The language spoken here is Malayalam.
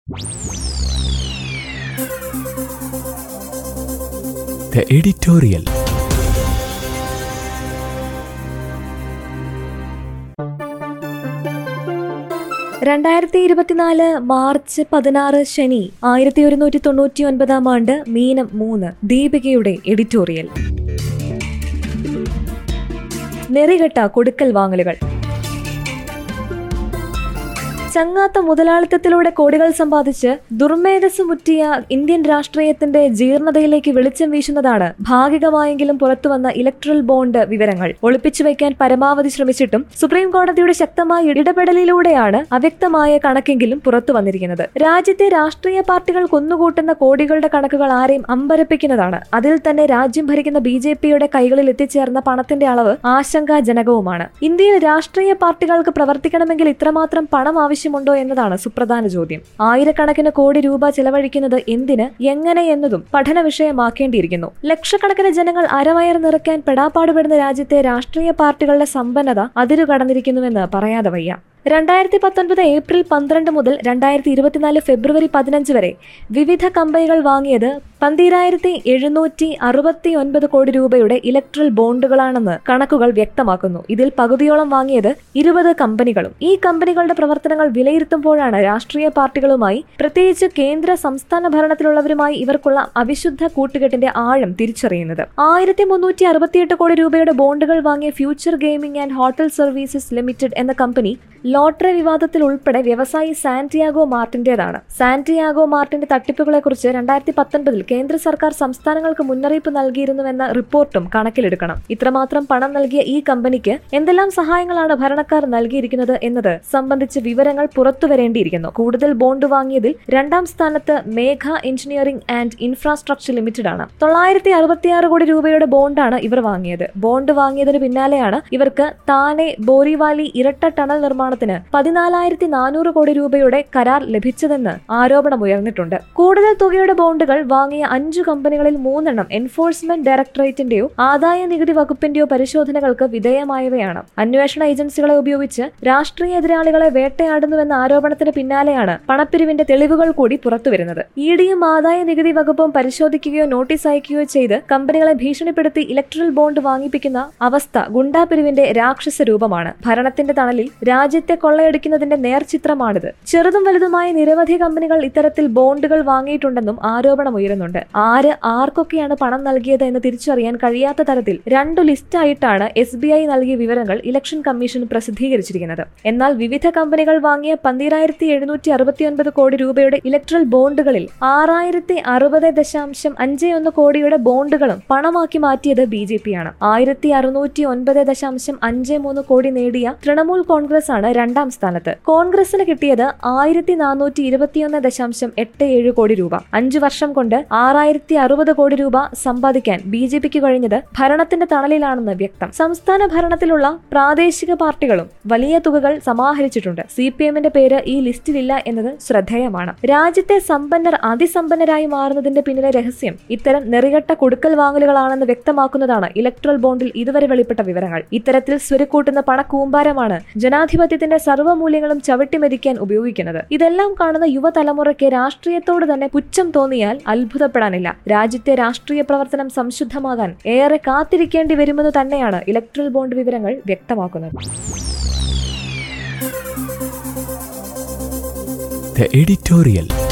The editorial. രണ്ടായിരത്തി ഇരുപത്തിനാല് മാർച്ച് പതിനാറ് ശനി ആയിരത്തി ഒരുന്നൂറ്റി തൊണ്ണൂറ്റി ഒൻപതാം ആണ്ട് മീനം മൂന്ന് ദീപികയുടെ എഡിറ്റോറിയൽ നെറികെട്ട കൊടുക്കൽ വാങ്ങലുകൾ ചങ്ങാത്ത മുതലാളിത്തത്തിലൂടെ കോടികൾ സമ്പാദിച്ച് ദുർമേധസ് മുറ്റിയ ഇന്ത്യൻ രാഷ്ട്രീയത്തിന്റെ ജീർണതയിലേക്ക് വെളിച്ചം വീശുന്നതാണ് ഭാഗികമായെങ്കിലും പുറത്തുവന്ന ഇലക്ട്രൽ ബോണ്ട് വിവരങ്ങൾ ഒളിപ്പിച്ചു വയ്ക്കാൻ പരമാവധി ശ്രമിച്ചിട്ടും സുപ്രീം കോടതിയുടെ ശക്തമായ ഇടപെടലിലൂടെയാണ് അവ്യക്തമായ കണക്കെങ്കിലും പുറത്തു വന്നിരിക്കുന്നത് രാജ്യത്തെ രാഷ്ട്രീയ പാർട്ടികൾ കൊന്നുകൂട്ടുന്ന കോടികളുടെ കണക്കുകൾ ആരെയും അമ്പരപ്പിക്കുന്നതാണ് അതിൽ തന്നെ രാജ്യം ഭരിക്കുന്ന ബി ജെ പിയുടെ കൈകളിൽ എത്തിച്ചേർന്ന പണത്തിന്റെ അളവ് ആശങ്കാജനകവുമാണ് ഇന്ത്യയിൽ രാഷ്ട്രീയ പാർട്ടികൾക്ക് പ്രവർത്തിക്കണമെങ്കിൽ ഇത്രമാത്രം പണം ആവശ്യമുണ്ടോ എന്നതാണ് സുപ്രധാന ചോദ്യം ആയിരക്കണക്കിന് കോടി രൂപ ചെലവഴിക്കുന്നത് എന്തിന് എങ്ങനെ എന്നതും പഠന വിഷയമാക്കേണ്ടിയിരിക്കുന്നു ലക്ഷക്കണക്കിന് ജനങ്ങൾ അരവയർ നിറയ്ക്കാൻ പെടാപ്പാടുപെടുന്ന രാജ്യത്തെ രാഷ്ട്രീയ പാർട്ടികളുടെ സമ്പന്നത അതിരുകടന്നിരിക്കുന്നുവെന്ന് പറയാതെ വയ്യ രണ്ടായിരത്തി പത്തൊൻപത് ഏപ്രിൽ പന്ത്രണ്ട് മുതൽ രണ്ടായിരത്തി ഇരുപത്തിനാല് ഫെബ്രുവരി പതിനഞ്ച് വരെ വിവിധ കമ്പനികൾ വാങ്ങിയത് പന്തിരായിരത്തി എഴുന്നൂറ്റി അറുപത്തി ഒൻപത് കോടി രൂപയുടെ ഇലക്ട്രൽ ബോണ്ടുകളാണെന്ന് കണക്കുകൾ വ്യക്തമാക്കുന്നു ഇതിൽ പകുതിയോളം വാങ്ങിയത് ഇരുപത് കമ്പനികളും ഈ കമ്പനികളുടെ പ്രവർത്തനങ്ങൾ വിലയിരുത്തുമ്പോഴാണ് രാഷ്ട്രീയ പാർട്ടികളുമായി പ്രത്യേകിച്ച് കേന്ദ്ര സംസ്ഥാന ഭരണത്തിലുള്ളവരുമായി ഇവർക്കുള്ള അവിശുദ്ധ കൂട്ടുകെട്ടിന്റെ ആഴം തിരിച്ചറിയുന്നത് ആയിരത്തി മുന്നൂറ്റി അറുപത്തിയെട്ട് കോടി രൂപയുടെ ബോണ്ടുകൾ വാങ്ങിയ future gaming and hotel services limited എന്ന കമ്പനി ലോട്ടറി വിവാദത്തിൽ ഉൾപ്പെടെ വ്യവസായി സാന്റിയാഗോ മാർട്ടിന്റേതാണ് സാന്റിയാഗോ മാർട്ടിന്റെ തട്ടിപ്പുകളെക്കുറിച്ച് രണ്ടായിരത്തി പത്തൊൻപതിൽ കേന്ദ്ര സർക്കാർ സംസ്ഥാനങ്ങൾക്ക് മുന്നറിയിപ്പ് നൽകിയിരുന്നുവെന്ന റിപ്പോർട്ടും കണക്കിലെടുക്കണം ഇത്രമാത്രം പണം നൽകിയ ഈ കമ്പനിക്ക് എന്തെല്ലാം സഹായങ്ങളാണ് ഭരണക്കാർ നൽകിയിരിക്കുന്നത് എന്നത് സംബന്ധിച്ച് വിവരങ്ങൾ പുറത്തുവരേണ്ടിയിരിക്കുന്നു കൂടുതൽ ബോണ്ട് വാങ്ങിയതിൽ രണ്ടാം സ്ഥാനത്ത് Megha Engineering and Infrastructure Limited ആണ് തൊള്ളായിരത്തി അറുപത്തിയാറ് കോടി രൂപയുടെ ബോണ്ടാണ് ഇവർ വാങ്ങിയത് ബോണ്ട് വാങ്ങിയതിന് പിന്നാലെയാണ് ഇവർക്ക് താനെ ബോറിവാലി ഇരട്ട ടണൽ നിർമ്മാണത്തിന് പതിനാലായിരത്തി നാനൂറ് കോടി രൂപയുടെ കരാർ ലഭിച്ചതെന്ന് ആരോപണമുയർന്നിട്ടുണ്ട് കൂടുതൽ തുകയുടെ ബോണ്ടുകൾ വാങ്ങിയ അഞ്ചു കമ്പനികളിൽ മൂന്നെണ്ണം എൻഫോഴ്സ്മെന്റ് ഡയറക്ടറേറ്റിന്റെയോ ആദായ നികുതി വകുപ്പിന്റെയോ പരിശോധനകൾക്ക് വിധേയമായവയാണ് അന്വേഷണ ഏജൻസികളെ ഉപയോഗിച്ച് രാഷ്ട്രീയ എതിരാളികളെ വേട്ടയാടുന്നുവെന്ന ആരോപണത്തിന് പിന്നാലെയാണ് പണപ്പിരിവിന്റെ തെളിവുകൾ കൂടി പുറത്തുവരുന്നത് ഇ ഡിയും ആദായ നികുതി വകുപ്പും പരിശോധിക്കുകയോ നോട്ടീസ് അയക്കുകയോ ചെയ്ത് കമ്പനികളെ ഭീഷണിപ്പെടുത്തി ഇലക്ട്രൽ ബോണ്ട് വാങ്ങിപ്പിക്കുന്ന അവസ്ഥ ഗുണ്ടാപിരിവിന്റെ രാക്ഷസ രൂപമാണ് ഭരണത്തിന്റെ തണലിൽ രാജ്യത്തെ കൊള്ളയടിക്കുന്നതിന്റെ നേർചിത്രമാണിത് ചെറുതും വലുതുമായ നിരവധി കമ്പനികൾ ഇത്തരത്തിൽ ബോണ്ടുകൾ വാങ്ങിയിട്ടുണ്ടെന്നും ആരോപണമുയരുന്നുണ്ട് ആര് ആർക്കൊക്കെയാണ് പണം നൽകിയത് എന്ന് തിരിച്ചറിയാൻ കഴിയാത്ത തരത്തിൽ രണ്ടു ലിസ്റ്റായിട്ടാണ് എസ് ബി ഐ നൽകിയ വിവരങ്ങൾ ഇലക്ഷൻ കമ്മീഷൻ പ്രസിദ്ധീകരിച്ചിരിക്കുന്നത് എന്നാൽ വിവിധ കമ്പനികൾ വാങ്ങിയ പന്തിരായിരത്തി എഴുന്നൂറ്റി അറുപത്തിയൊൻപത് കോടി രൂപയുടെ ഇലക്ട്രൽ ബോണ്ടുകളിൽ ആറായിരത്തി അറുപത് ദശാംശം അഞ്ച് ഒന്ന് കോടിയുടെ ബോണ്ടുകളും പണമാക്കി മാറ്റിയത് ബി ജെ പി ആണ് ആയിരത്തി അറുന്നൂറ്റി ഒൻപത് ദശാംശം അഞ്ച് മൂന്ന് കോടി നേടിയ തൃണമൂൽ കോൺഗ്രസ് ആണ് രണ്ടാം സ്ഥാനത്ത് കോൺഗ്രസിന് കിട്ടിയത് ആയിരത്തി നാനൂറ്റി ഇരുപത്തിയൊന്ന് ദശാംശം എട്ട് ഏഴ് കോടി രൂപ അഞ്ചു വർഷം കൊണ്ട് ആറായിരത്തി അറുപത് കോടി രൂപ സമ്പാദിക്കാൻ ബി ജെ പിക്ക് കഴിഞ്ഞത് ഭരണത്തിന്റെ തണലിലാണെന്ന് വ്യക്തം സംസ്ഥാന ഭരണത്തിലുള്ള പ്രാദേശിക പാർട്ടികളും വലിയ തുകകൾ സമാഹരിച്ചിട്ടുണ്ട് സി പി എമ്മിന്റെ പേര് ഈ ലിസ്റ്റിലില്ല എന്നത് ശ്രദ്ധേയമാണ് രാജ്യത്തെ സമ്പന്നർ അതിസമ്പന്നരായി മാറുന്നതിന്റെ പിന്നിലെ രഹസ്യം ഇത്തരം നെറികെട്ട കൊടുക്കൽ വാങ്ങലുകളാണെന്ന് വ്യക്തമാക്കുന്നതാണ് ഇലക്ട്രൽ ബോണ്ടിൽ ഇതുവരെ വെളിപ്പെട്ട വിവരങ്ങൾ ഇത്തരത്തിൽ സ്വരുക്കൂട്ടുന്ന പണക്കൂമ്പാരമാണ് ജനാധിപത്യത്തിന്റെ സർവ്വമൂല്യങ്ങളും ചവിട്ടിമെതിക്കാൻ ഉപയോഗിക്കുന്നത് ഇതെല്ലാം കാണുന്ന യുവതലമുറയ്ക്ക് രാഷ്ട്രീയത്തോട് തന്നെ പുച്ഛം തോന്നിയാൽ അത്ഭുതപ്പെടാനില്ല രാജ്യത്തെ രാഷ്ട്രീയ പ്രവർത്തനം സംശുദ്ധമാകാൻ ഏറെ കാത്തിരിക്കേണ്ടി വരുമെന്ന് തന്നെയാണ് ഇലക്ട്രൽ ബോണ്ട് വിവരങ്ങൾ വ്യക്തമാക്കുന്നത് The editorial.